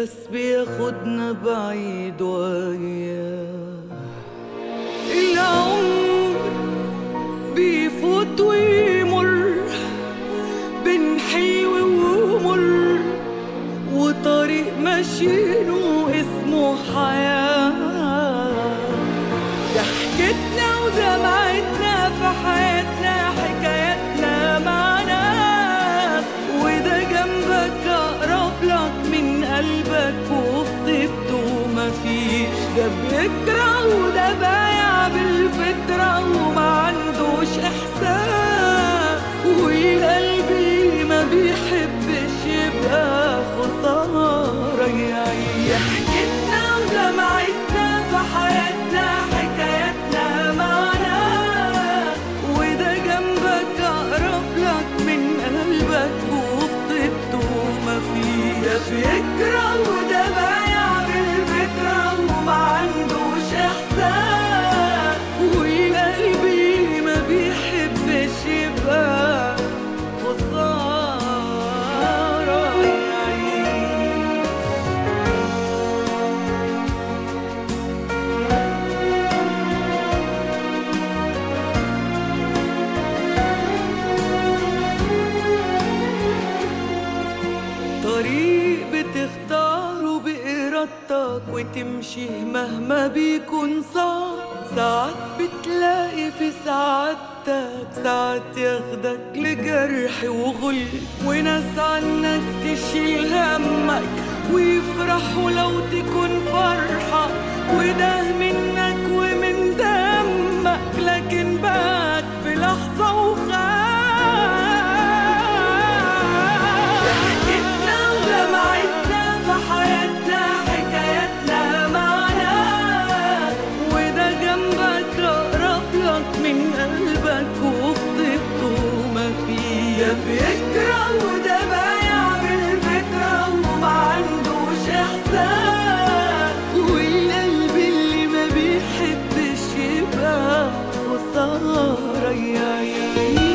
بس بياخدنا بعيد وياه العمر بيفوت ويمر بين حلو ومر وطريق ماشيينه اسمه حياة ضحكتنا ودمعتنا في حياتنا حكاياتنا مع ناس وده جنبك أقرب لك من قلبك وفي طيبته مفيش ده بيكره وده بايع بالفطرة وما عندوش إحساس وقلبي ما بيحبش يبقى خسارة يعيش ضحكتنا ودمعتنا في حياتنا حكاياتنا معنا وده جنبك أقرب لك من قلبك وفي طيبته مفيش ده بيكره وده بايع بالفكرة وما عندوش إحساس وقلبي ما بيحبش يبقى خسارة يعيش طريق بتختاره بإرادتك وتمشي مهما بيكون صعب ساعات بتلاقي في سعادتك ساعات ياخدك لجرح وغل وناس عنك تشيل همك ويفرحوا لو تكون فرحة وده منك ومن دمك لكن بات في لحظة وخاف ضحكتنا ودمعتنا في حياتنا حكاياتنا معنا وده جنبك أقرب لك من قلبك وفي طيبته مفيش ده بيكره وده بايع بالفكرة وما عندوش إحساس والقلب اللي ما بيحبش يبقى خسارة يعيش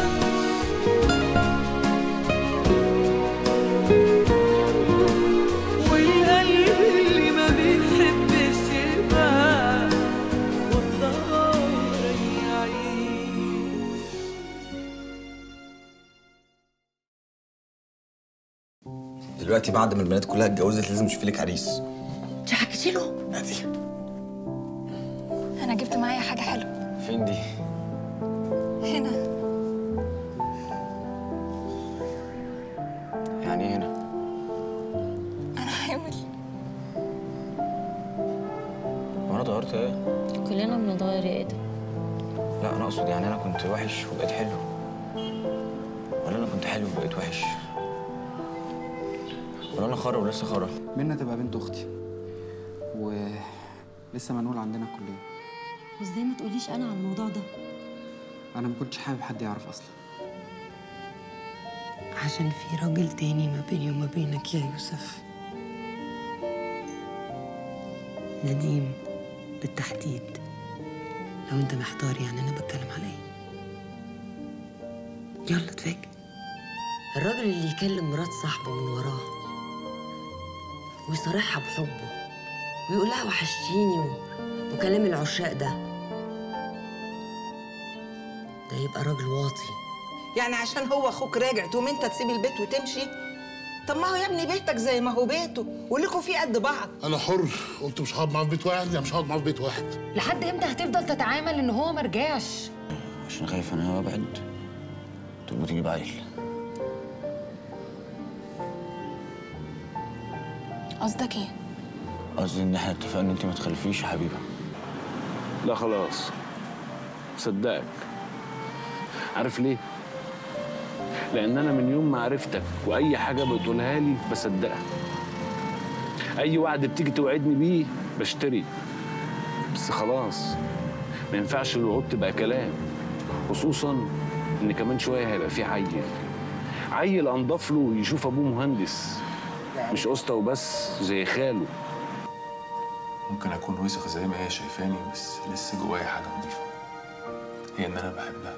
والقلب اللي ما بيحبش يبقى خسارة يعيش دلوقتي بعد ما البنات كلها اتجوزت لازم تشوفي لك عريس انت حكيتي له هاتي انا جبت معايا حاجه حلوه فين دي؟ هنا يعني ايه هنا؟ انا حامل هو انا اتغيرت ايه؟ كلنا بنتغير يا ادم لا انا اقصد يعني انا كنت وحش وبقيت حلو ولا انا كنت حلو وبقيت وحش ولا انا خرا ولسه خرا منى تبقى بنت اختي ولسه منقول عندنا الكليه وازاي ما تقوليش انا على الموضوع ده انا ما كنتش حابب حد يعرف اصلا عشان في راجل تاني ما بيني وما بينك يا يوسف نديم بالتحديد لو انت محتار يعني انا بتكلم على ايه يلا اتفاجئ الراجل اللي يكلم مرات صاحبه من وراه ويصارحها بحبه ويقول لها وحشتيني و... وكلام العشاق ده ده يبقى راجل واطي يعني عشان هو اخوك راجع تقوم انت تسيب البيت وتمشي طب ما هو يا ابني بيتك زي ما هو بيته وليكوا فيه قد بعض انا حر قلت مش هقعد معاه في بيت واحد يعني مش هقعد معاه في بيت واحد لحد امتى هتفضل تتعامل ان هو مرجعش عشان خايف انا ابعد تبقى تجيب عيل قصدك ايه قصدي ان احنا اتفقنا ان انت ما تخلفيش يا حبيبه لا خلاص صدقك عارف ليه؟ لأن أنا من يوم ما عرفتك وأي حاجة بتقولها لي بصدقها أي وعد بتيجي توعدني بيه بشتري بس خلاص ما ينفعش الوعود تبقى كلام خصوصا إن كمان شوية هيبقى في عيل عيل أنضاف له يشوف أبوه مهندس مش قسطة وبس زي خاله ممكن اكون وسخ زي ما هي شايفاني بس لسه جوايا حاجه نظيفه هي ان انا بحبها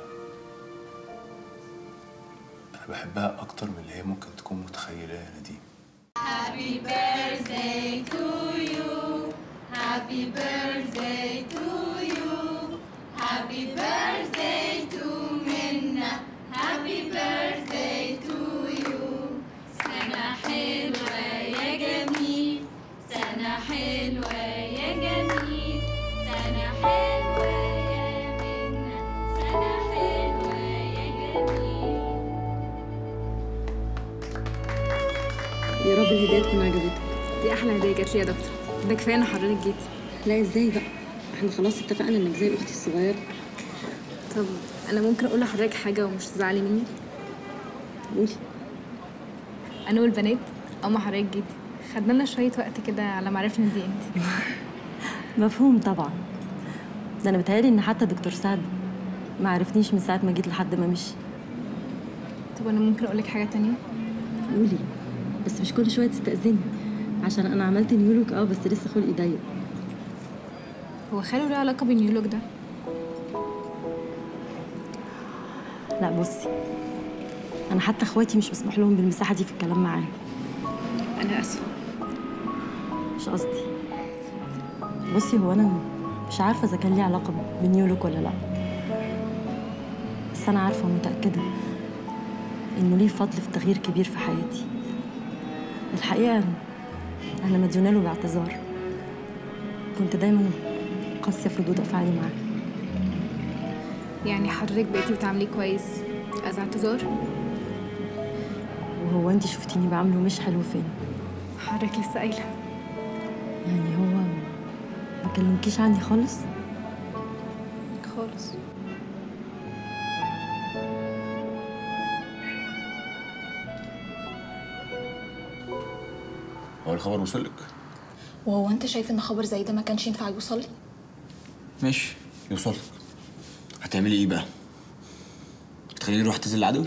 انا بحبها اكتر من اللي هي ممكن تكون متخيلاه يا نديم Happy birthday to you. Happy birthday to you. Happy birthday to Minna. Happy birthday to you. سنة حلوة يا جميل. سنة حلوة يا جميل. سنة حلوة يا منا. سنة حلوة يا جميل. يا رب الهدايا تكون عجبتك دي احلى هديه جات لي يا دكتور ده كفايه ان حضرتك جيتي لا ازاي بقى احنا خلاص اتفقنا انك زي اختي الصغيره طب انا ممكن اقول لحضرتك حاجه ومش تزعلي مني قولي انا والبنات اما حضرتك جيتي خدنا لنا شويه وقت كده على ما عرفنا ان دي انت مفهوم طبعا ده انا بتهيألي ان حتى دكتور سعد ما عرفنيش من ساعه ما جيت لحد ما مشي طب انا ممكن اقول لك حاجه تانية قولي بس مش كل شويه تستأذني عشان انا عملت نيولوك اه بس لسه خلقي ضيق هو خاله له علاقه بالنيولوج ده لا بصي انا حتى اخواتي مش مسموح لهم بالمساحه دي في الكلام معايا انا اسفه مش قصدي بصي هو انا مش عارفه اذا كان ليه علاقه بنيولوك ولا لا بس انا عارفه ومتاكده انه ليه فضل في تغيير كبير في حياتي الحقيقه انا مديونه له باعتذار كنت دايما قاسيه في ردود افعالي معاه يعني حضرتك بقيتي بتعامليه كويس از اعتذار وهو انت شفتيني بعامله مش حلو فين حضرتك لسه قايله يعني هو ما كلمكيش عني خالص خالص هو الخبر وصل لك وهو انت شايف ان خبر زي ده ما كانش ينفع يوصل لي ماشي يوصل لك هتعملي ايه بقى تخليني اروح اعتزل العدوي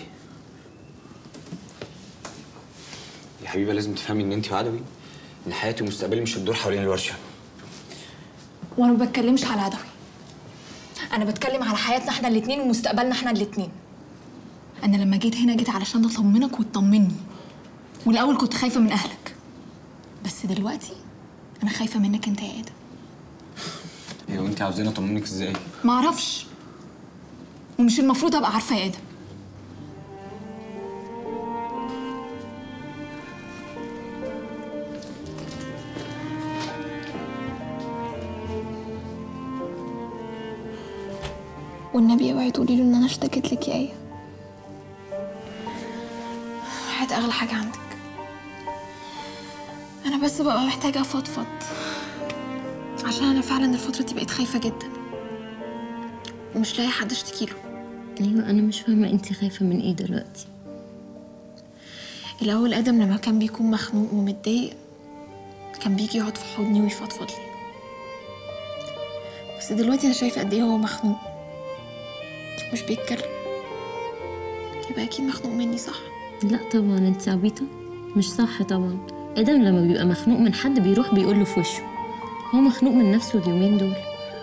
يا حبيبه لازم تفهمي ان انت وعدوي ان حياتي ومستقبلي مش هتدور حوالين الورشه وانا ما بتكلمش على عدوي انا بتكلم على حياتنا احنا الاتنين ومستقبلنا احنا الاتنين انا لما جيت هنا جيت علشان اطمنك وتطمني والاول كنت خايفه من اهلك بس دلوقتي انا خايفه منك انت يا ادم هي وانت عاوزاني اطمنك ازاي معرفش ومش المفروض ابقى عارفه يا ادم والنبي اوعي تقولي له ان انا اشتكيت لك يا ايه هات اغلى حاجه عندك انا بس ببقى محتاجه افضفض عشان انا فعلا الفتره دي بقيت خايفه جدا ومش لاقي حد اشتكي له ايوه انا مش فاهمه انت خايفه من ايه دلوقتي الاول ادم لما كان بيكون مخنوق ومتضايق كان بيجي يقعد في حضني ويفضفض لي بس دلوقتي انا شايفه قد ايه هو مخنوق مش بيتكلم يبقى اكيد مخنوق مني صح لا طبعا انت عبيطه مش صح طبعا ادم لما بيبقى مخنوق من حد بيروح بيقول له في وشه هو مخنوق من نفسه اليومين دول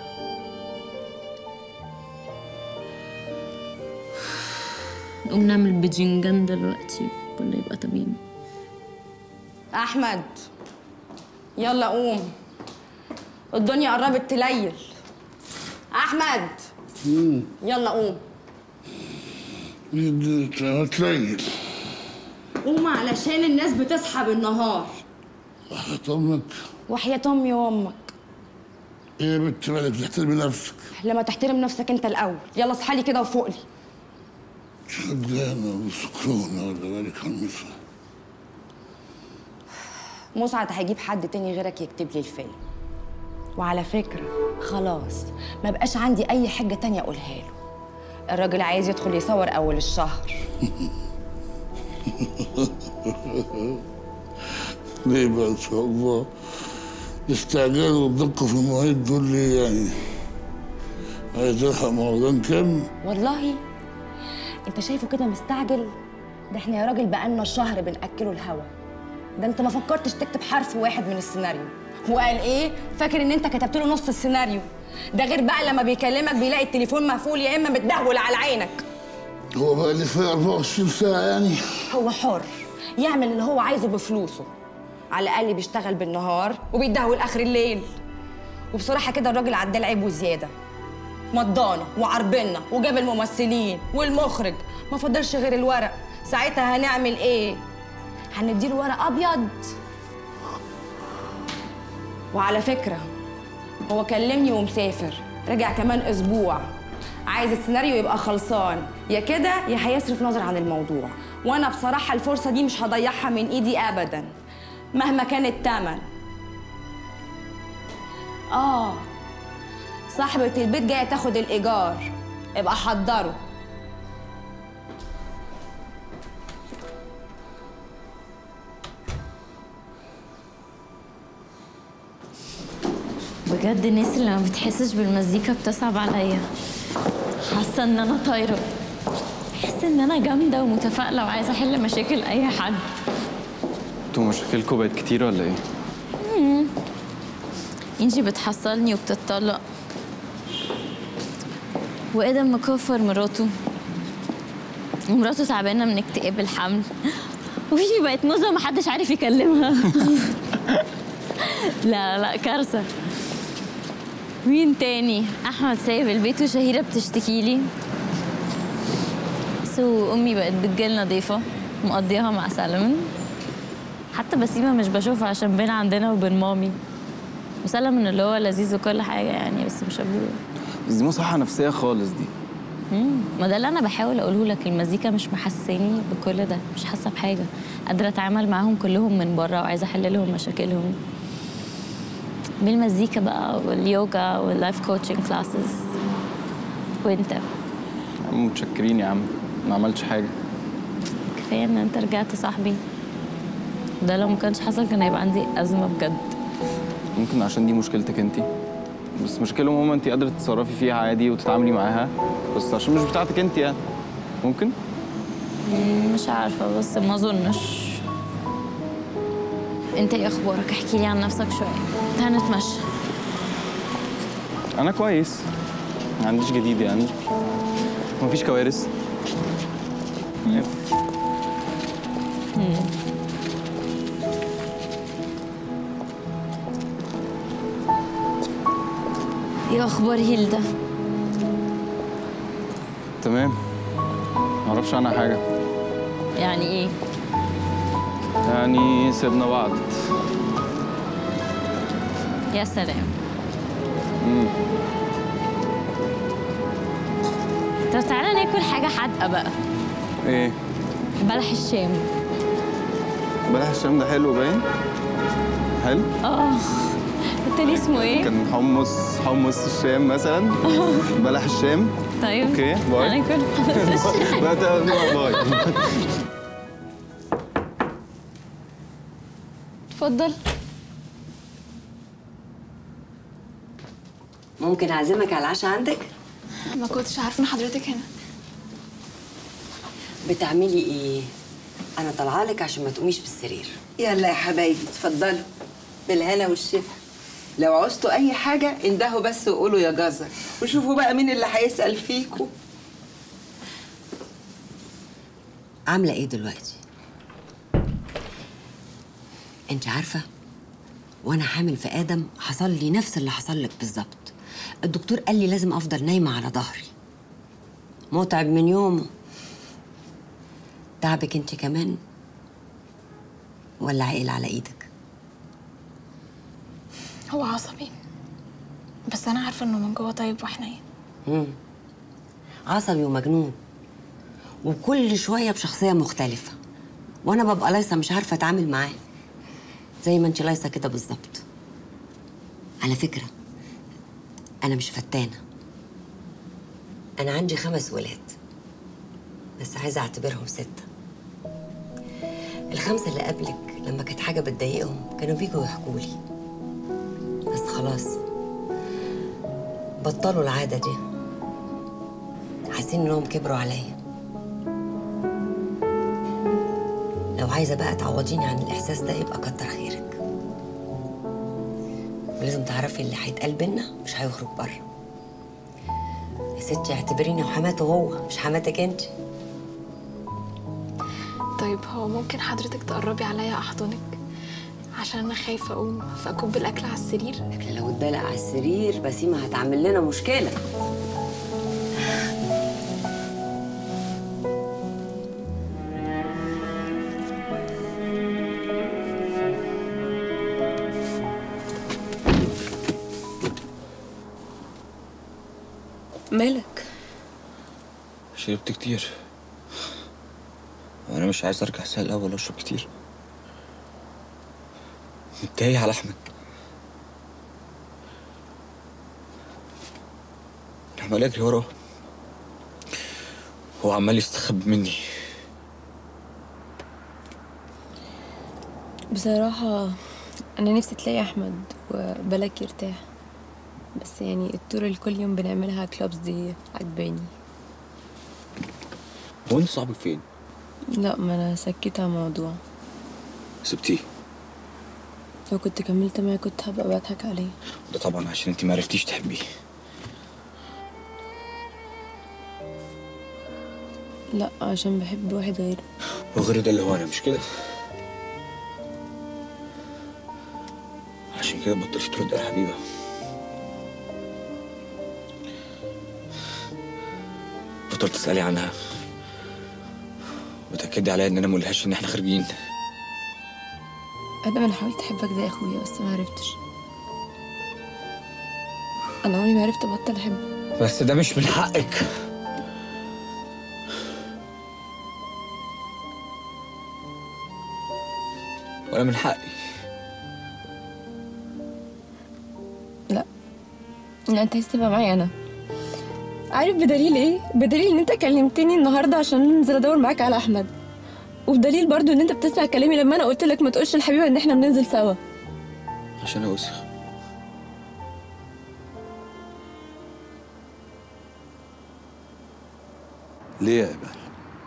نقوم نعمل بجنجان دلوقتي كله يبقى تمام احمد يلا قوم الدنيا قربت تليل احمد يلا قوم هتليل قوم علشان الناس بتصحى بالنهار امك وحياة امي وامك ايه يا بنت مالك تحترمي نفسك لما تحترم نفسك انت الاول يلا اصحى لي كده وفوق لي شدانة وسكرونة ولا مالك همسة مسعد هيجيب حد تاني غيرك يكتب لي الفيلم وعلى فكرة خلاص ما بقاش عندي أي حاجة تانية أقولها له الراجل عايز يدخل يصور أول الشهر ليه بقى ان شاء الله الاستعجال والدقة في المواعيد دول ليه يعني عايز الحق موضوع كام والله انت شايفه كده مستعجل ده احنا يا راجل بقالنا شهر بنأكله الهوا ده انت ما فكرتش تكتب حرف واحد من السيناريو وقال ايه فاكر ان انت كتبت له نص السيناريو ده غير بقى لما بيكلمك بيلاقي التليفون مقفول يا اما متدهول على عينك هو بقى اللي فيه 24 ساعة يعني هو حر يعمل اللي هو عايزه بفلوسه على الاقل بيشتغل بالنهار وبيدهول اخر الليل وبصراحه كده الراجل عدى العيب وزياده مضانا وعربنا وجاب الممثلين والمخرج ما فضلش غير الورق ساعتها هنعمل ايه هنديله ورق ابيض وعلى فكره هو كلمني ومسافر رجع كمان اسبوع عايز السيناريو يبقى خلصان يا كده يا هيصرف نظر عن الموضوع وانا بصراحه الفرصه دي مش هضيعها من ايدي ابدا مهما كان التمن اه صاحبة البيت جاية تاخد الإيجار ابقى حضره بجد الناس اللي ما بتحسش بالمزيكا بتصعب عليا حاسه ان انا طايره بحس ان انا جامده ومتفائله وعايزه احل مشاكل اي حد انتوا مشاكلكم بقت كتير ولا ايه؟ مم. انجي بتحصلني وبتتطلق وادم مكفر مراته ومراته تعبانه من اكتئاب الحمل وفيفي بقت موزه ومحدش عارف يكلمها لا لا كارثه مين تاني احمد سايب البيت وشهيره بتشتكي لي سو امي بقت بتجيلنا ضيفه مقضيها مع سلمون حتى بسيمه مش بشوفها عشان بين عندنا وبين مامي وسلمون اللي هو لذيذ وكل حاجه يعني بس مش ابوه بس دي مصحة نفسية خالص دي مم. ما ده اللي انا بحاول اقوله لك المزيكا مش محسساني بكل ده مش حاسه بحاجه قادره اتعامل معاهم كلهم من بره وعايزه احل لهم مشاكلهم بالمزيكا بقى واليوجا واللايف كوتشنج كلاسز وانت يا عم متشكرين يا عم ما عملتش حاجة كفايه ان انت رجعت صاحبي ده لو ما كانش حصل كان هيبقى عندي ازمه بجد ممكن عشان دي مشكلتك انت بس مشكلة ماما انت قادرة تتصرفي فيها عادي وتتعاملي معاها بس عشان مش بتاعتك انت يعني ممكن؟ مم، مش عارفه بس ما اظنش انت ايه اخبارك احكي لي عن نفسك شويه هنتمشى أنا كويس ما عنديش جديد يعني مفيش كوارث مم. ايه اخبار هيلدا تمام معرفش عنها حاجة يعني ايه يعني سيبنا بعض يا سلام مم. طب تعالى ناكل حاجه حادقه بقى ايه بلح الشام بلح الشام ده حلو باين حلو اه قلت لي اسمه ايه كان حمص حمص الشام مثلا بلح الشام طيب اوكي باي هناكل حمص الشام. بقى تاخدوا باي اتفضل ممكن اعزمك على العشاء عندك ما كنتش عارفه ان حضرتك هنا بتعملي ايه انا طالعه لك عشان ما تقوميش بالسرير يلا يا حبايبي اتفضلوا بالهنا والشفا لو عوزتوا اي حاجه اندهوا بس وقولوا يا جزر وشوفوا بقى مين اللي هيسال فيكم عامله ايه دلوقتي انت عارفه وانا حامل في ادم حصل لي نفس اللي حصل لك بالظبط الدكتور قال لي لازم افضل نايمه على ظهري متعب من يومه تعبك انت كمان ولا عقل على ايدك هو عصبي بس انا عارفه انه من جوه طيب وحنين مم. عصبي ومجنون وكل شويه بشخصيه مختلفه وانا ببقى لايصه مش عارفه اتعامل معاه زي ما انت لايصه كده بالظبط على فكره انا مش فتانه انا عندي خمس ولاد بس عايزه اعتبرهم سته الخمسه اللي قبلك لما كانت حاجه بتضايقهم كانوا بيجوا يحكوا لي بس خلاص بطلوا العاده دي حاسين انهم كبروا عليا لو عايزه بقى تعوضيني عن الاحساس ده يبقى كتر خيرك ولازم تعرفي اللي هيتقال بينا مش هيخرج بره يا ستي اعتبريني وحماته هو مش حماتك انت طيب هو ممكن حضرتك تقربي عليا احضنك عشان عشان انا خايفه اقوم فاكب الاكل على السرير لكن لو اتدلق على السرير بسيمة هتعمل لنا مشكلة مالك شربت كتير وانا مش عايز ارجع زي الاول اشرب كتير متضايق على احمد أنا عمال اجري وراه هو عمال يستخبى مني بصراحة أنا نفسي تلاقي أحمد وبالك يرتاح بس يعني التور اللي كل يوم بنعملها كلوبز دي عجباني هو انت صاحبك فين؟ لا ما أنا سكت على الموضوع سبتيه لو كنت كملت معاه كنت هبقى بضحك عليه ده طبعا عشان انت ما عرفتيش تحبيه لا عشان بحب واحد غيره وغير ده اللي هو انا مش كده عشان كده بطلت ترد يا حبيبه بطلت تسالي عنها وتاكدي عليا ان انا مقولهاش ان احنا خارجين أنا أنا حاولت أحبك زي أخويا بس ما عرفتش أنا عمري ما عرفت أبطل أحبك بس ده مش من حقك ولا من حقي لا لا أنت عايز تبقى معايا أنا عارف بدليل إيه؟ بدليل إن أنت كلمتني النهاردة عشان أنزل أدور معاك على أحمد وبدليل برضو إن أنت بتسمع كلامي لما أنا قلت لك ما تقولش لحبيبة إن إحنا بننزل سوا عشان اوسخ ليه يا إبال؟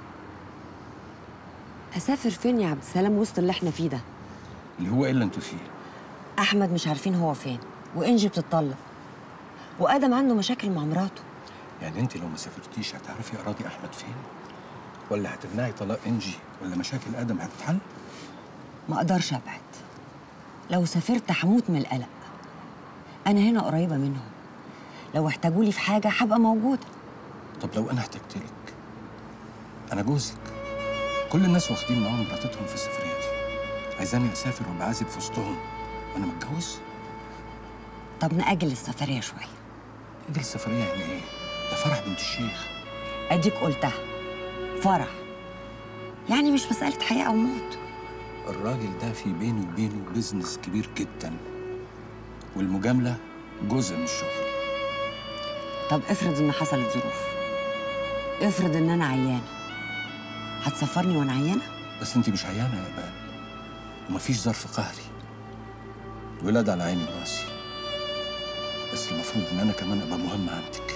أسافر فين يا عبد السلام وسط اللي احنا فيه ده اللي هو إيه اللي أنتوا فيه؟ أحمد مش عارفين هو فين وإنجي بتطلق وآدم عنده مشاكل مع مراته يعني أنت لو ما سافرتيش هتعرفي أراضي أحمد فين؟ ولا هتمنعي طلاق إنجي ولا مشاكل آدم هتتحل؟ ما أقدرش أبعد لو سافرت هموت من القلق أنا هنا قريبة منهم لو احتاجولي في حاجة هبقى موجودة طب لو أنا احتجتلك أنا جوزك كل الناس واخدين معاهم مراتاتهم في السفرية دي عايزاني أسافر وأبقى عازب في وسطهم وأنا متجوز؟ طب نأجل السفرية شوية دي السفرية يعني إيه؟ ده فرح بنت الشيخ أديك قلتها فرح يعني مش مسألة حياة أو موت الراجل ده في بيني وبينه بيزنس كبير جدا والمجاملة جزء من الشغل طب افرض إن حصلت ظروف افرض إن أنا عيانة هتسفرني وأنا عيانة؟ بس انت مش عيانة يا إقبال ومفيش ظرف قهري الولاد على عيني وراسي بس المفروض إن أنا كمان أبقى مهم عندك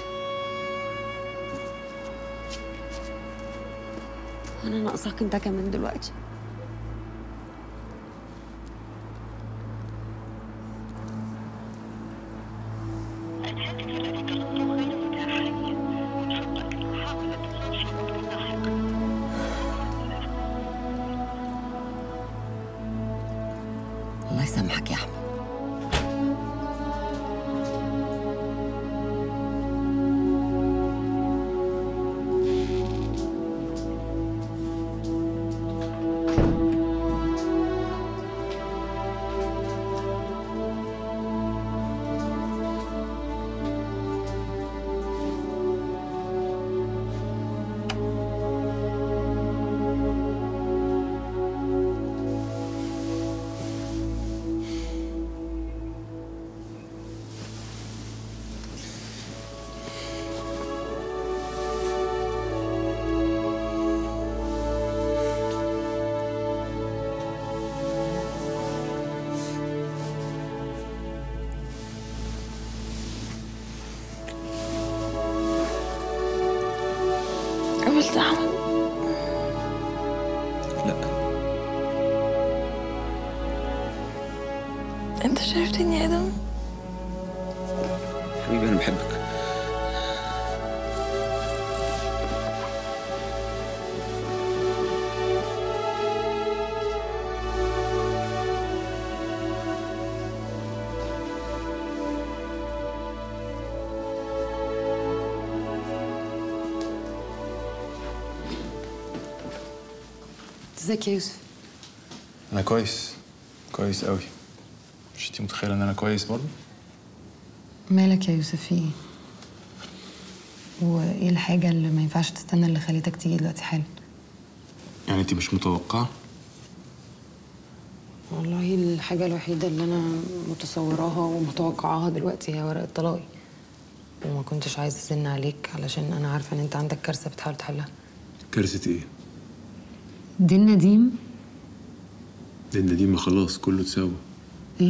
أنا ناقصاك أنت كمان دلوقتي الله يسامحك يا أحمد قابلت أحمد لا أنت شايفتني يا آدم حبيبي انا بحبك ازيك يا يوسف انا كويس كويس قوي مش انتي متخيله ان انا كويس برضه مالك يا يوسف في ايه وايه الحاجة اللي ما ينفعش تستنى اللي خليتك تيجي دلوقتي حالا يعني انتي مش متوقعه والله الحاجة الوحيدة اللي أنا متصوراها ومتوقعاها دلوقتي هي ورقة طلاقي وما كنتش عايزة أزن عليك علشان أنا عارفة إن أنت عندك كارثة بتحاول تحلها كارثه ايه دين نديم لان دي ما خلاص كله اتساوى إيه؟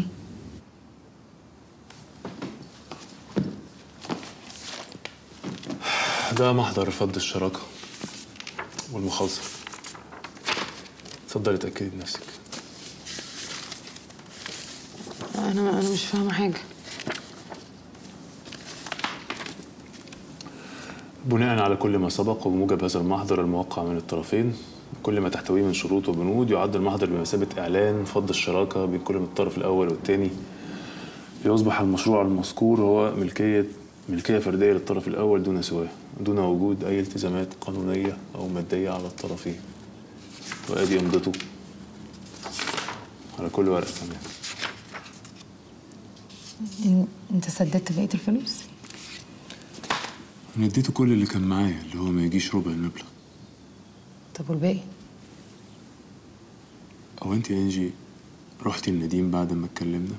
ده محضر فض الشراكه والمخالصه اتفضلي اتاكدي بنفسك أنا أنا مش فاهمة حاجة بناء على كل ما سبق وبموجب هذا المحضر الموقع من الطرفين كل ما تحتويه من شروط وبنود يعد المحضر بمثابة إعلان فض الشراكة بين كل من الطرف الأول والثاني ليصبح المشروع المذكور هو ملكية ملكية فردية للطرف الأول دون سواه دون وجود أي التزامات قانونية أو مادية على الطرفين وأدي يمضته على كل ورقة كمان إن- أنت سددت بقية الفلوس؟ أنا اديته كل اللي كان معايا اللي هو ما يجيش ربع المبلغ طب والباقي؟ أو أنت يا إنجي رحتي النديم بعد ما اتكلمنا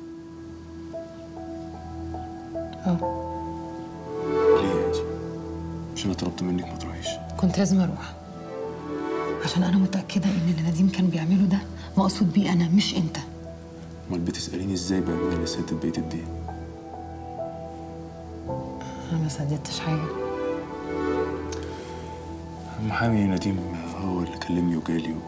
اه ليه يا إنجي؟ مش أنا طلبت منك ما تروحيش كنت لازم أروح عشان أنا متأكدة إن اللي نديم كان بيعمله ده مقصود بيه أنا مش أنت أمال بتسأليني إزاي بقى مين اللي سدد بقية الدين؟ أنا ما سددتش حاجة محامي نديم هو اللي كلمني وجالي و...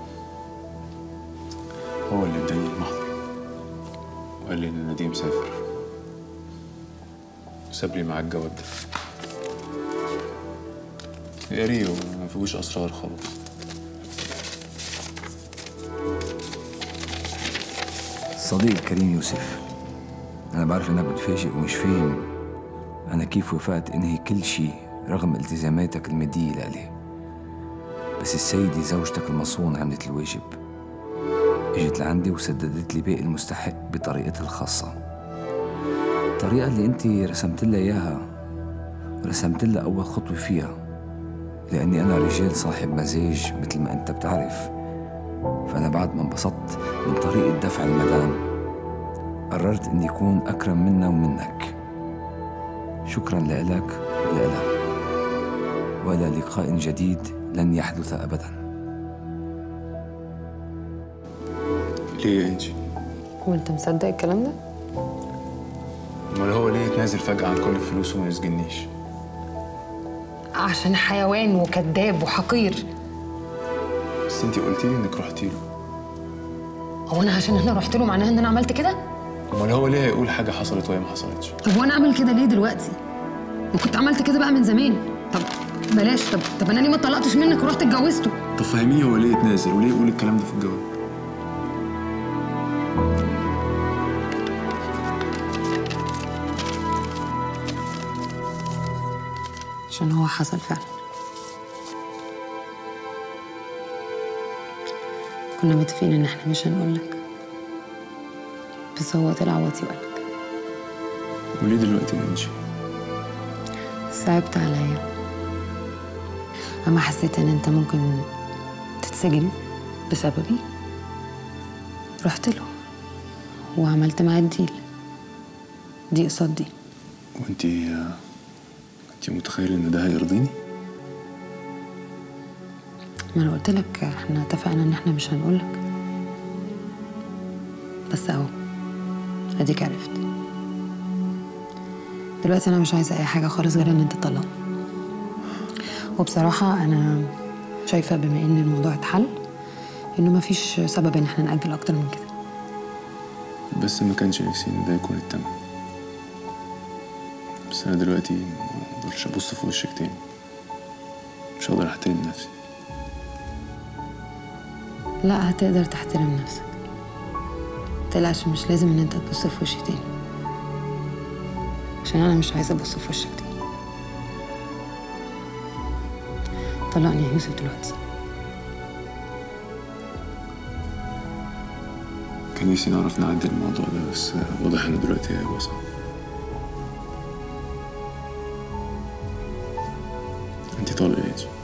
هو اللي اداني المحضر وقال لي ان نديم سافر وساب لي معاه الجواب ده قريه وما فيهوش اسرار خلاص صديق كريم يوسف أنا بعرف إنك بتفاجئ ومش فاهم أنا كيف وافقت إنهي كل شيء رغم التزاماتك المادية لإلي بس السيدة زوجتك المصون عملت الواجب اجت لعندي وسددت لي باقي المستحق بطريقتها الخاصة الطريقة اللي انت رسمت لها إياها رسمت لها أول خطوة فيها لأني أنا رجال صاحب مزاج مثل ما أنت بتعرف فأنا بعد ما انبسطت من طريقة دفع المدام قررت إني أكون أكرم منا ومنك شكرا لك ولها وإلى لقاء جديد لن يحدث أبدا ليه يا انجي؟ وأنت مصدق الكلام ده؟ امال هو ليه يتنازل فجأة عن كل الفلوس وما يسجنيش؟ عشان حيوان وكذاب وحقير بس انت قلتي لي انك رحتي له هو أنا عشان أنا رحت له معناها إن أنا عملت كده؟ امال هو ليه هيقول حاجة حصلت وهي ما حصلتش؟ طب وأنا أعمل كده ليه دلوقتي؟ ما كنت عملت كده بقى من زمان طب بلاش طب طب أنا ليه ما اتطلقتش منك ورحت اتجوزته؟ طب فهميني هو ليه يتنازل وليه يقول الكلام ده في الجواب؟ عشان هو حصل فعلا كنا متفقين ان احنا مش هنقولك بس هو طلع واطي وقالك وليه دلوقتي يا انجي؟ صعبت عليا اما حسيت ان انت ممكن تتسجن بسببي رحت له وعملت معاه الديل دي قصاد دي وانت انت متخيلة ان ده هيرضيني؟ ما انا قلت لك احنا اتفقنا ان احنا مش هنقولك بس اهو اديك عرفت دلوقتي انا مش عايزه اي حاجه خالص غير ان انت تطلق وبصراحه انا شايفه بما ان الموضوع اتحل انه مفيش سبب ان احنا ناجل اكتر من كده بس ما كانش نفسي ان ده يكون التمن بس انا دلوقتي ما اقدرش ابص في وشك تاني مش هقدر احترم نفسي لا هتقدر تحترم نفسك متقلقش مش لازم ان انت تبص في وشي تاني عشان انا مش عايزه ابص في وشك تاني طلقني يا يوسف دلوقتي كان نفسي نعرف نعدي الموضوع ده بس واضح ان دلوقتي هيبقى صعب انت طالقة ايه دي؟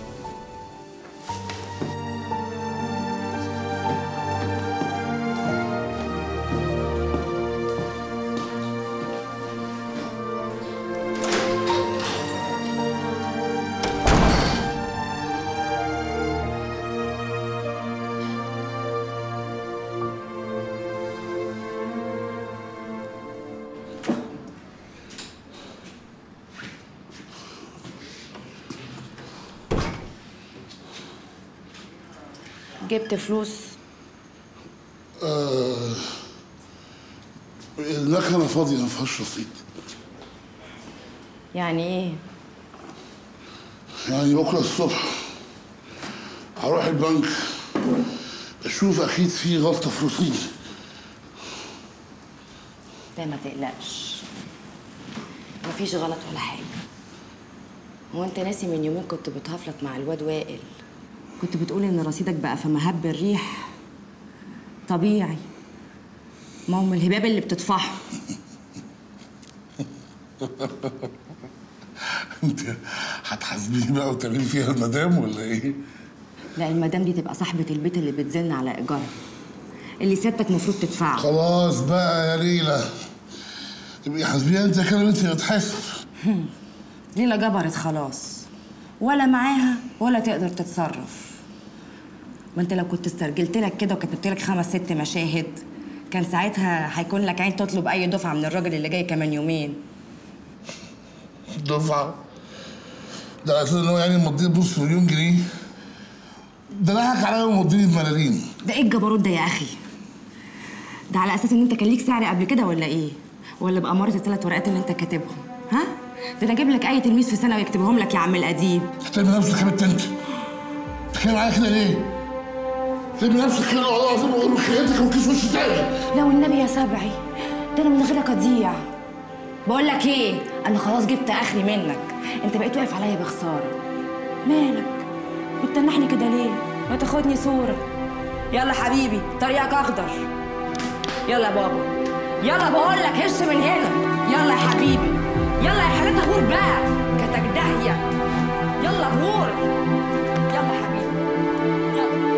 جبت فلوس آه المكنة فاضية ما فيهاش رصيد يعني ايه يعني بكرة الصبح هروح البنك اشوف اكيد في غلطة في رصيدي ده ما تقلقش مفيش غلط ولا حاجه هو انت ناسي من يومين كنت بتهفلط مع الواد وائل كنت بتقول ان رصيدك بقى في مهب الريح طبيعي ما هو من الهباب اللي بتدفعه انت هتحاسبيني بقى وتعملي فيها المدام ولا ايه؟ لا المدام دي تبقى صاحبة البيت اللي بتزن على إيجارها اللي سيادتك المفروض تدفعه خلاص بقى يا ليلى تبقي حاسبيها انت كده انت بتحاسب هم. ليلى جبرت خلاص ولا معاها ولا تقدر تتصرف ما انت لو كنت استرجلت لك كده وكتبت لك خمس ست مشاهد كان ساعتها هيكون لك عين تطلب اي دفعه من الراجل اللي جاي كمان يومين دفعة ده على اساس ان هو يعني مضيني بنص مليون جنيه ده ضحك عليا ومضيني بملاليم ده ايه الجبروت ده يا اخي ده على اساس ان انت كان ليك سعر قبل كده ولا ايه ولا بأمارة الثلاث ورقات اللي انت كاتبهم ها ده انا اجيب لك اي تلميذ في سنه ويكتبهم لك يا عم الاديب تحترمي نفسك يا بنت انت بتتكلم معايا كده ليه؟ تحترمي نفسك كده والله العظيم واقول خياتك وكيس وش تاني لو النبي يا سبعي ده انا من غيرك اضيع بقول لك ايه انا خلاص جبت اخري منك انت بقيت واقف عليا بخساره مالك بتتنحني كده ليه ما تاخدني صوره يلا حبيبي طريقك اخضر يلا يا بابا يلا بقول لك هش من هنا يلا يا حبيبي يلا يا حالتها غور بقى كتك داهيه يلا غور يلا يا حبيبي يلا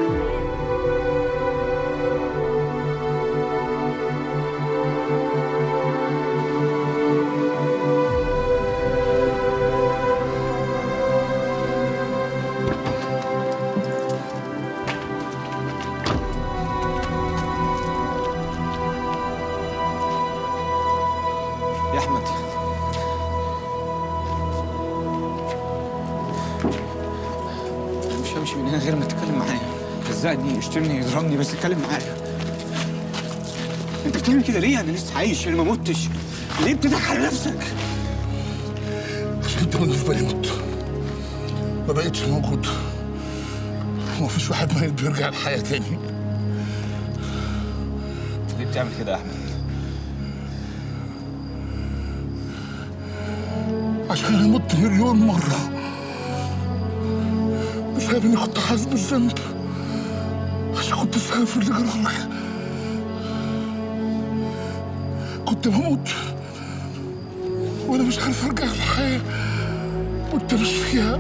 يا احمد انا مش همشي من هنا غير ما تتكلم معايا رزقني اشترني يضربني بس اتكلم معايا انت بتعمل كده ليه انا لسه عايش انا ما متش ليه بتضحك على نفسك عشان انت بالنسبه لي مت ما بقتش موجود ومفيش واحد ميت بيرجع الحياه تاني ليه بتعمل كده يا احمد عشان انا مت مليون مره بسبب اني كنت حاسس بالذنب عشان كنت السبب في اللي جرالك كنت بموت وانا مش عارف ارجع للحياه وانت مش فيها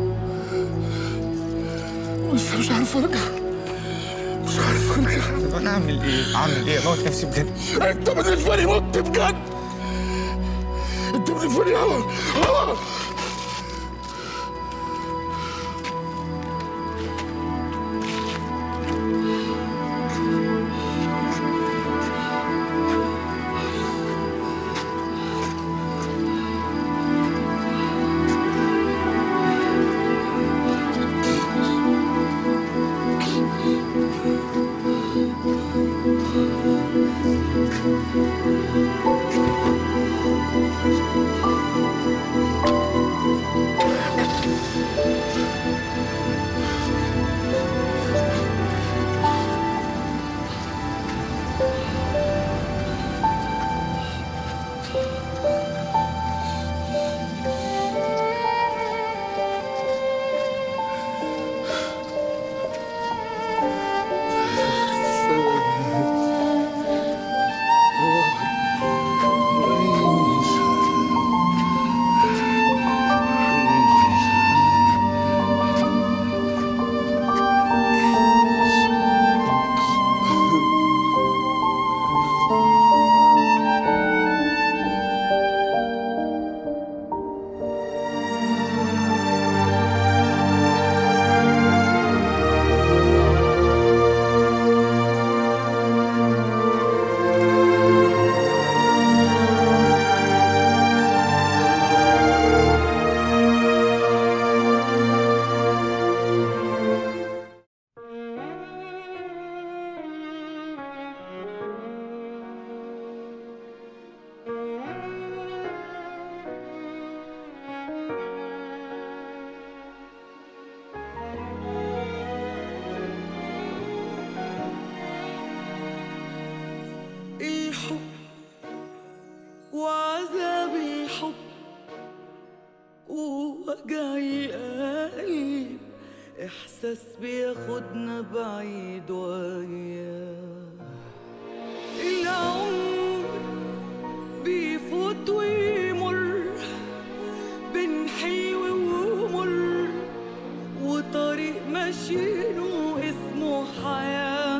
ولسه مش عارف ارجع مش عارف ارجع طب انا اعمل ايه؟ اعمل ايه؟ اموت نفسي بجد انت بالنسبه لي مت بجد انت بالنسبه لي هوا هوا Thank you. وعذاب الحب ووجع القلب إحساس بياخدنا بعيد وياه العمر بيفوت ويمر بين حلو ومر وطريق ماشيينه اسمه حياة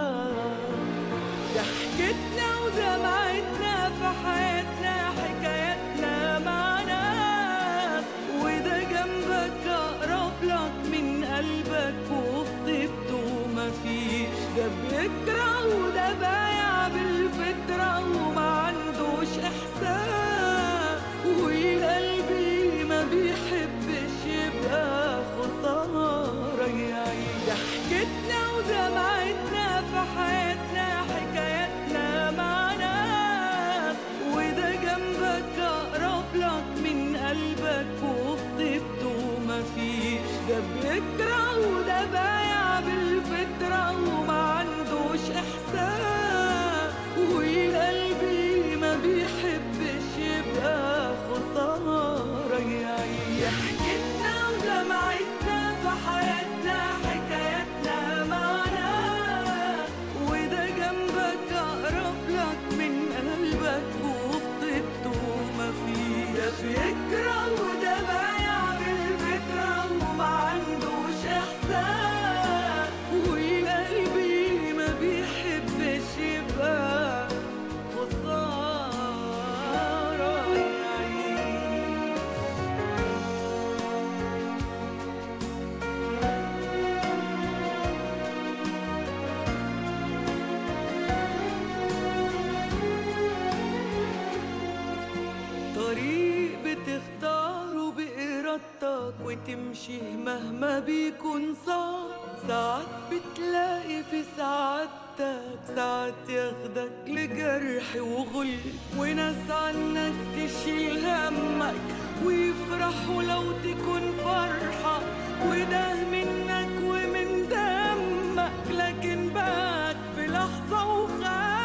ضحكتنا ودمعتنا في حياتنا حكاياتنا مع ناس وده جنبك أقرب لك من قلبك وفي طيبته مفيش ده بيكره وده بايع بالفطرة وما عندوش إحساس وقلبي ما بيحبش يبقى خسارة يعيش ضحكتنا ودمعتنا في حياتنا حكاياتنا مع ناس وده جنبك أقرب لك من قلبك وفي طيبته مفيش ده بيكره وده بايع بالفطرة وما عندوش إحساس وقلبي ما بيحبش يبقى خسارة يعيش ضحكتنا ودمعتنا في حياتنا حكاياتنا مع ناس وده جنبك أقرب لك من قلبك وفي طيبته مفيش ده بيكره وده بايع بالفكرة وما عندوش إحساس وقلبي ما بيحبش يبقى خسارة يعيش طريق بتختاره بإرادتك وتمشي مهما بيكون صعب ساعات بتلاقي في سعادتك ساعات ياخدك لجرح وغل وناس عنك تشيل همك ويفرحوا لو تكون فرحة وده منك ومن دمك لكن بات في لحظة وخاف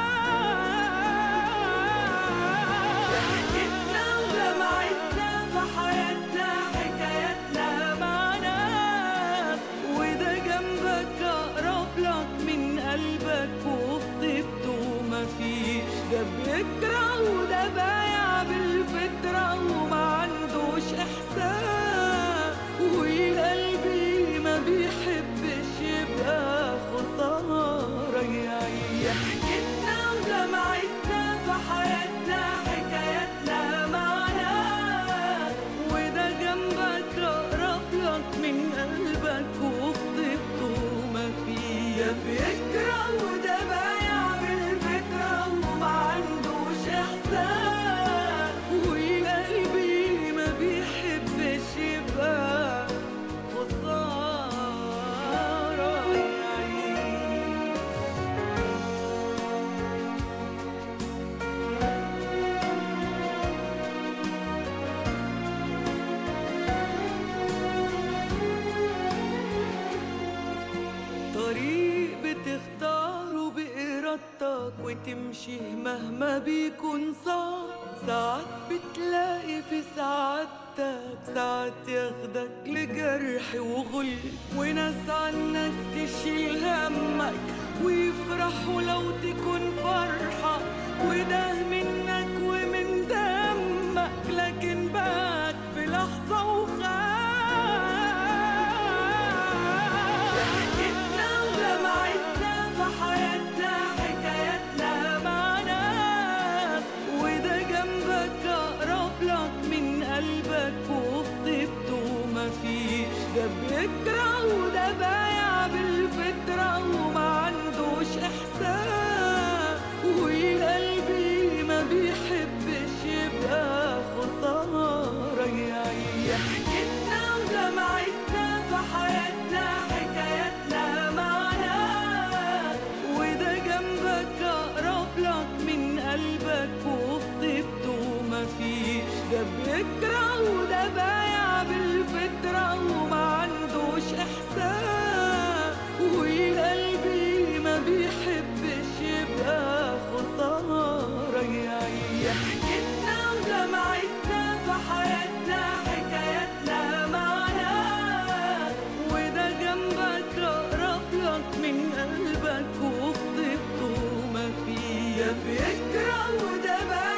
ضحكتنا ودمعتنا في حياتنا حكاياتنا مع ناس وده جنبك أقرب لك من قلبك وفي طيبته مفيش ده بيكره وده بايع بالفطرة وما عندوش إحساس وقلبي ما بيحبش يبقى خسارة يعيش ضحكتنا ودمعتنا في حياتنا حكاياتنا مع ناس وده جنبك أقرب لك من قلبك وفي طيبته مفيش ده بيكره وده بايع بالفكرة وما عندوش إحساس وقلبي ما بيحبش يبقى خسارة يعيش طريق بتختاره بإرادتك وتمشي مهما بيكون صعب ساعات بتلاقي في سعادتك ساعات ياخدك لجرح وغل وناس عنك تشيل همك ويفرحوا لو تكون فرحة وده منك ومن دمك لكن بات في لحظة وخاف ضحكتنا ودمعتنا في حياتنا حكاياتنا مع ناس وده جنبك أقرب لك من قلبك وفي طيبته مفيش ده بيكره وده بايع بالفطرة وما عندوش إحساس وقلبي ما بيحبش يبقى خسارة يعيش ضحكتنا ودمعتنا في حياتنا حكاياتنا مع ناس وده جنبك أقرب لك من قلبك وفي طيبته مفيش ده بيكره وده بايع بالفطرة وما عندوش إحساس وقلبي ما بيحبش يبقى خسارة يعيش ضحكتنا ده بيكره وده بقى